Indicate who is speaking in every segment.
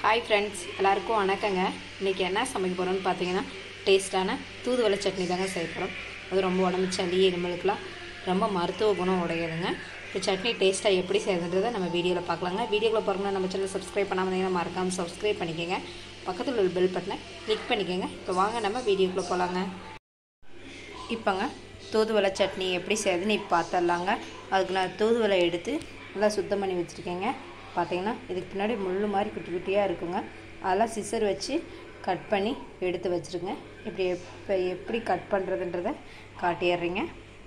Speaker 1: hi friends எல்லாருக்கும் வணக்கங்க இன்றைக்கி என்ன சமைக்க போகிறோம்னு பார்த்தீங்கன்னா டேஸ்ட்டான தூதுவளை சட்னி தாங்க செய்ய போகிறோம் அது ரொம்ப உடம்பு சளி இருமலுக்குலாம் ரொம்ப மருத்துவ குணம் உடையதுங்க இப்போ சட்னி டேஸ்ட்டாக எப்படி செய்யறதுன்றதை நம்ம வீடியோவில் பார்க்கலாங்க வீடியோவில் போகிறோம்னா நம்ம சேனல் சப்ஸ்கிரைப் பண்ணாமல் இருந்தீங்கன்னா மறக்காமல் சப்ஸ்கிரைப் பண்ணிக்கோங்க பக்கத்தில் உள்ள பெல் பட்டனை கிளிக் பண்ணிக்கோங்க இப்போ வாங்க நம்ம வீடியோக்குள்ளே போகலாங்க இப்போங்க தூதுவளை சட்னி எப்படி செய்யுதுன்னு இப்போ பார்த்துடலாங்க அதுக்கு நான் தூதுவளை எடுத்து நல்லா சுத்தம் பண்ணி வச்சுருக்கேங்க பார்த்தீங்கன்னா இதுக்கு பின்னாடி முள் மாதிரி குட்டி குட்டியாக இருக்குங்க அதெல்லாம் சிசர் வச்சு கட் பண்ணி எடுத்து வச்சுருங்க இப்படி எப்போ எப்படி கட் பண்ணுறதுன்றதை காட்டிடுறீங்க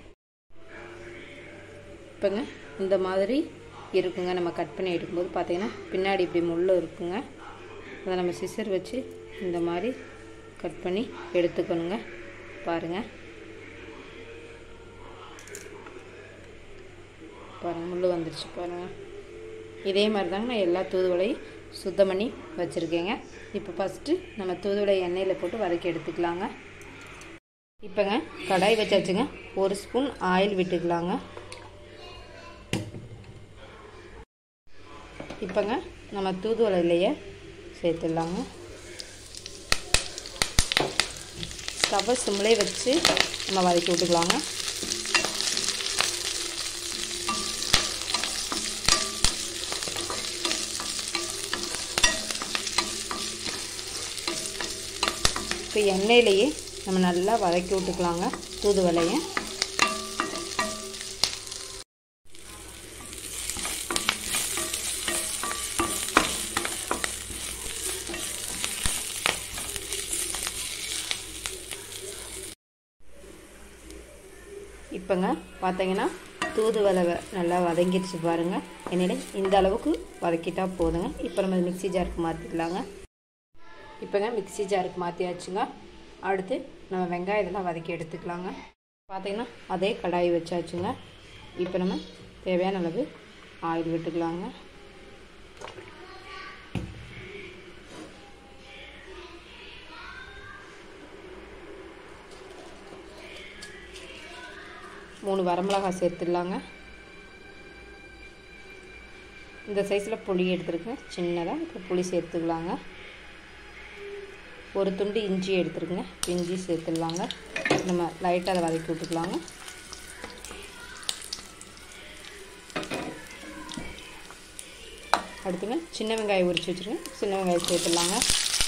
Speaker 1: இப்போங்க இந்த மாதிரி இருக்குங்க நம்ம கட் பண்ணி எடுக்கும்போது பார்த்தீங்கன்னா பின்னாடி இப்படி முள் இருக்குங்க அதை நம்ம சிசர் வச்சு இந்த மாதிரி கட் பண்ணி எடுத்துக்கணுங்க பாருங்கள் பாருங்கள் முள் வந்துருச்சு பாருங்கள் இதே மாதிரி தாங்க நான் எல்லா தூதுவளையும் சுத்தம் பண்ணி வச்சுருக்கேங்க இப்போ ஃபஸ்ட்டு நம்ம தூதுவளை எண்ணெயில் போட்டு வதக்கி எடுத்துக்கலாங்க இப்போங்க கடாய் வச்சாச்சுங்க ஒரு ஸ்பூன் ஆயில் விட்டுக்கலாங்க இப்போங்க நம்ம தூதுவளையிலையே சேர்த்துடலாங்க ஸ்டவ்வை சிம்லே வச்சு நம்ம வதக்கி விட்டுக்கலாங்க இப்போ எண்ணெயிலையே நம்ம நல்லா வதக்கி விட்டுக்கலாங்க தூதுவளையை இப்போங்க பார்த்தீங்கன்னா தூதுவளை நல்லா வதங்கிடுச்சு பாருங்கள் என்னிட இந்த அளவுக்கு வதக்கிட்டா போதுங்க இப்போ நம்ம மிக்சி ஜாருக்கு மாற்றிக்கலாங்க இப்போங்க மிக்சி ஜாருக்கு மாற்றியாச்சுங்க அடுத்து நம்ம வெங்காயம் இதெல்லாம் வதக்கி எடுத்துக்கலாங்க பார்த்தீங்கன்னா அதே கடாய் வச்சாச்சுங்க இப்போ நம்ம தேவையான அளவு ஆயில் விட்டுக்கலாங்க மூணு வரமிளகாய் சேர்த்துடலாங்க இந்த சைஸில் புளி எடுத்துருக்கேன் சின்னதாக இப்போ புளி சேர்த்துக்கலாங்க ஒரு துண்டு இஞ்சி எடுத்துருக்குங்க இஞ்சி சேர்த்துடலாங்க நம்ம லைட்டாக அதை வதக்கி விட்டுக்கலாங்க அடுத்துங்க சின்ன வெங்காயம் உரிச்சு வச்சுருங்க சின்ன வெங்காயம் சேர்த்துடலாங்க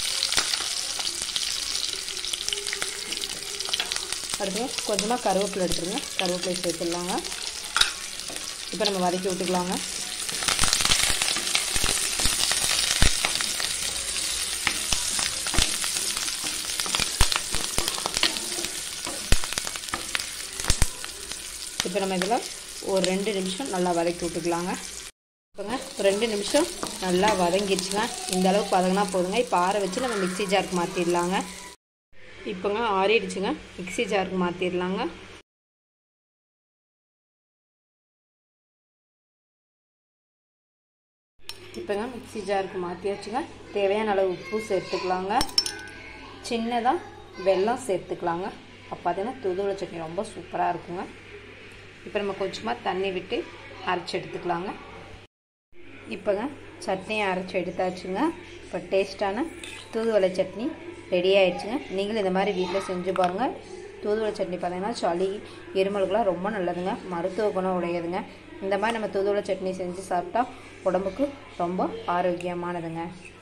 Speaker 1: அடுத்துங்க கொஞ்சமாக கருவேப்பிலை எடுத்துருங்க கருவேப்பிலை சேர்த்துடலாங்க இப்போ நம்ம வதக்கி விட்டுக்கலாங்க இப்போ நம்ம இதில் ஒரு ரெண்டு நிமிஷம் நல்லா வதக்கி விட்டுக்கலாங்க இப்போங்க ரெண்டு நிமிஷம் நல்லா வதங்கிடுச்சுங்க இந்த அளவுக்கு வதங்கினா போதுங்க இப்போ ஆற வச்சு நம்ம மிக்சி ஜாருக்கு மாற்றிடலாங்க இப்போங்க ஆறிடுச்சுங்க மிக்சி ஜாருக்கு மாற்றிடலாங்க இப்போங்க மிக்சி ஜாருக்கு மாற்றியாச்சுங்க தேவையான அளவு உப்பு சேர்த்துக்கலாங்க சின்னதாக வெல்லம் சேர்த்துக்கலாங்க அப்போ பார்த்தீங்கன்னா தூதுவளை சட்னி ரொம்ப சூப்பராக இருக்குங்க இப்போ நம்ம கொஞ்சமாக தண்ணி விட்டு அரைச்சி எடுத்துக்கலாங்க இப்போங்க சட்னியை அரைச்சி எடுத்தாச்சுங்க இப்போ டேஸ்ட்டான தூதுவளை சட்னி ரெடி ஆயிடுச்சுங்க நீங்களும் இந்த மாதிரி வீட்டில் செஞ்சு பாருங்கள் தூதுவளை சட்னி பார்த்தீங்கன்னா சளி இருமலுக்குலாம் ரொம்ப நல்லதுங்க மருத்துவ குணம் உடையதுங்க இந்த மாதிரி நம்ம தூதுவளை சட்னி செஞ்சு சாப்பிட்டா உடம்புக்கு ரொம்ப ஆரோக்கியமானதுங்க